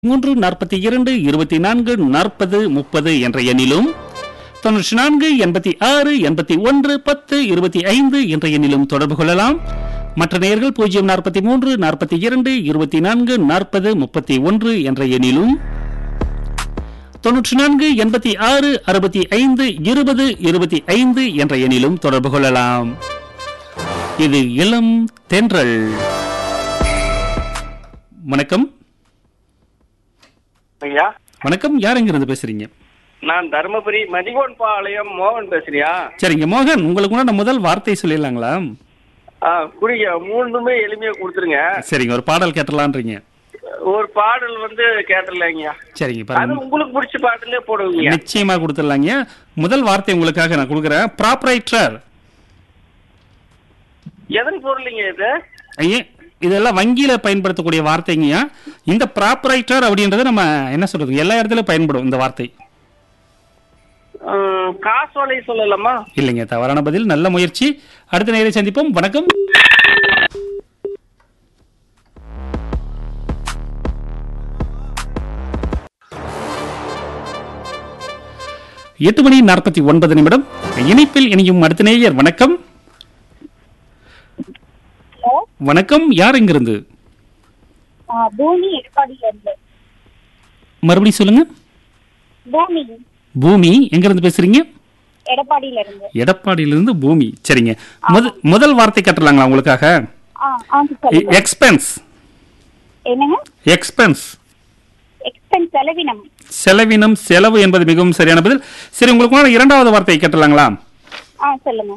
மூன்று நாற்பத்தி இரண்டு இருபத்தி நான்கு நாற்பது முப்பது என்ற எண்ணிலும் தொன்னூற்றி நான்கு எண்பத்தி ஆறு எண்பத்தி ஒன்று பத்து இருபத்தி ஐந்து என்ற எண்ணிலும் தொடர்பு கொள்ளலாம் மற்ற நேயர்கள் பூஜ்ஜியம் நாற்பத்தி மூன்று நாற்பத்தி இரண்டு இருபத்தி நான்கு நாற்பது முப்பத்தி ஒன்று என்ற எண்ணிலும் தொன்னூற்றி நான்கு எண்பத்தி ஆறு அறுபத்தி ஐந்து இருபது இருபத்தி ஐந்து என்ற எண்ணிலும் தொடர்பு கொள்ளலாம் இது இளம் தென்றல் வணக்கம் ஐயா வணக்கம் யார் எங்கிருந்து பேசுறீங்க நான் தருமபுரி மதிகோன் பாளையம் மோகன் பேசுறியா சரிங்க மோகன் உங்களுக்கு முன்னாடி முதல் வார்த்தை சொல்லிடலாங்களா ஆ குடிங்க மூணுமே எளிமையா கொடுத்துருங்க சரிங்க ஒரு பாடல் கேட்டலான்றீங்க ஒரு பாடல் வந்து கேட்டுடலாங்கய்யா சரிங்க அது பாருங்க உங்களுக்கு பிடிச்ச பாட்டுலயே போடுவீங்க நிச்சயமா கொடுத்துடலாங்க முதல் வார்த்தை உங்களுக்காக நான் கொடுக்குறேன் ப்ராப்பரைட்டர் எதன் பொருளுங்க இது ஐயே இதெல்லாம் வங்கியில பயன்படுத்தக்கூடிய வார்த்தைங்கய்யா இந்த ப்ராப்பரைட்டர் அப்படின்றது நம்ம என்ன சொல்றது எல்லா இடத்துலயும் பயன்படும் இந்த வார்த்தை ம், காசோலை சொல்லலாமா இல்லைங்க தவறான பதில் நல்ல முயற்சி அடுத்த நேரை சந்திப்போம் வணக்கம் எட்டு மணி நாற்பத்தி ஒன்பது நிமிடம் இணைப்பில் இணையும் அடுத்த நேயர் வணக்கம் ஹலோ வணக்கம் யார் எங்கிருந்து ஆ, பூமி எடப்பாடியில இருந்து மறுபடியும் சொல்லுங்க பூமி பூமி எங்கிருந்து பேசுறீங்க எடப்பாடியில இருந்து எடப்பாடியிலிருந்து பூமி சரிங்க முத- முதல் வார்த்தை கட்டலாங்களா உங்களுக்காக ஆ ஆ சொல்லுங்க எக்ஸ்பென்ஸ் என்னங்க எக்ஸ்பென்ஸ் எக்ஸ்பென்ஸ் செலவினம் செலவினம் செலவு என்பது மிகவும் சரியான பதில் சரி உங்களுக்கு முன்னாடி இரண்டாவது வார்த்தை கேட்டலாங்களா ஆ சொல்லுங்க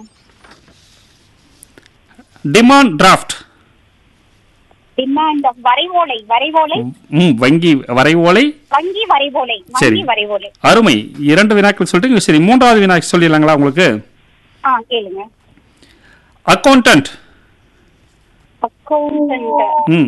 டிமாண்ட் டிராஃப்ட் டிமாண்ட் ஆஃப் வரைவோலை வரைவோலை ம் வங்கி வரைவோலை வங்கி வரைவோலை சரி. வங்கி வரைவோலை அருமை இரண்டு வினாக்கள் சொல்லிட்டு சரி மூன்றாவது வினாக்கள் சொல்லிடலாங்களா உங்களுக்கு ஆ கேளுங்க அக்கௌண்டன்ட் அக்கௌண்டன்ட் ம்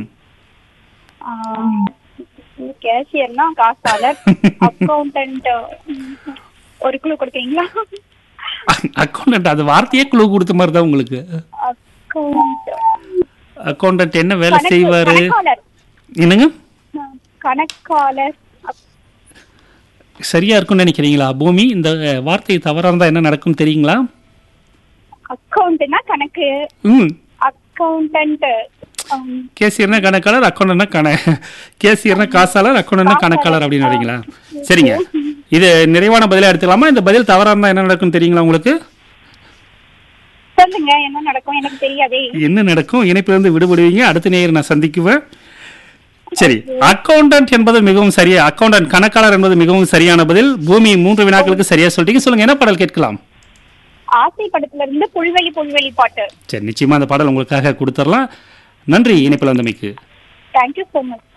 கேஷியர்னா காசாளர் அக்கௌண்டன்ட் ஒரு குழு கொடுக்குறீங்களா அக்கௌண்டன்ட் அது வார்த்தையே குழு கொடுத்த மாதிரி தான் உங்களுக்கு அக்கௌண்ட் அக்கௌண்டன்ட் என்ன வேலை செய்வாரு கணக்காளர் என்னங்க கணக்காளர் சரியா இருக்கும்னு நினைக்கிறீங்களா பூமி இந்த அஹ், வார்த்தை தவறா இருந்தா என்ன நடக்கும் தெரியுங்களா அக்கௌண்ட்னா கணக்கு ம் அக்கௌண்டன்ட் கேசியர்னா கணக்காளர் அக்கௌண்டன்ட்னா கண கேசியர்னா காசாளர் அக்கௌண்டன்ட்னா கணக்காளர் அப்படின்னு வரீங்களா சரிங்க இது நிறைவான பதிலா எடுத்துக்கலாமா இந்த பதில் தவறா இருந்தா என்ன நடக்கும் தெரியுங்களா உங்களுக்கு சொல்லுங்க என்ன நடக்கும் எனக்கு தெரியாதே என்ன நடக்கும் இணைப்புல இருந்து விடுபடுவீங்க அடுத்த நேயர் நான் சந்திக்குவேன் சரி அக்கௌண்டன்ட் என்பது மிகவும் சரியா அக்கௌண்டன்ட் கணக்காளர் என்பது மிகவும் சரியான பதில் பூமி மூன்று வினாக்களுக்கு சரியா சொல்லிட்டீங்க சொல்லுங்க என்ன பாடல் கேட்கலாம் ஆசை படத்துல இருந்து புல்வெளி புல்வெளி பாட்டு சரி நிச்சயமா அந்த பாடல் உங்களுக்காக கொடுத்துடலாம் நன்றி இணைப்பில் வந்தமைக்கு தேங்க்யூ so மச்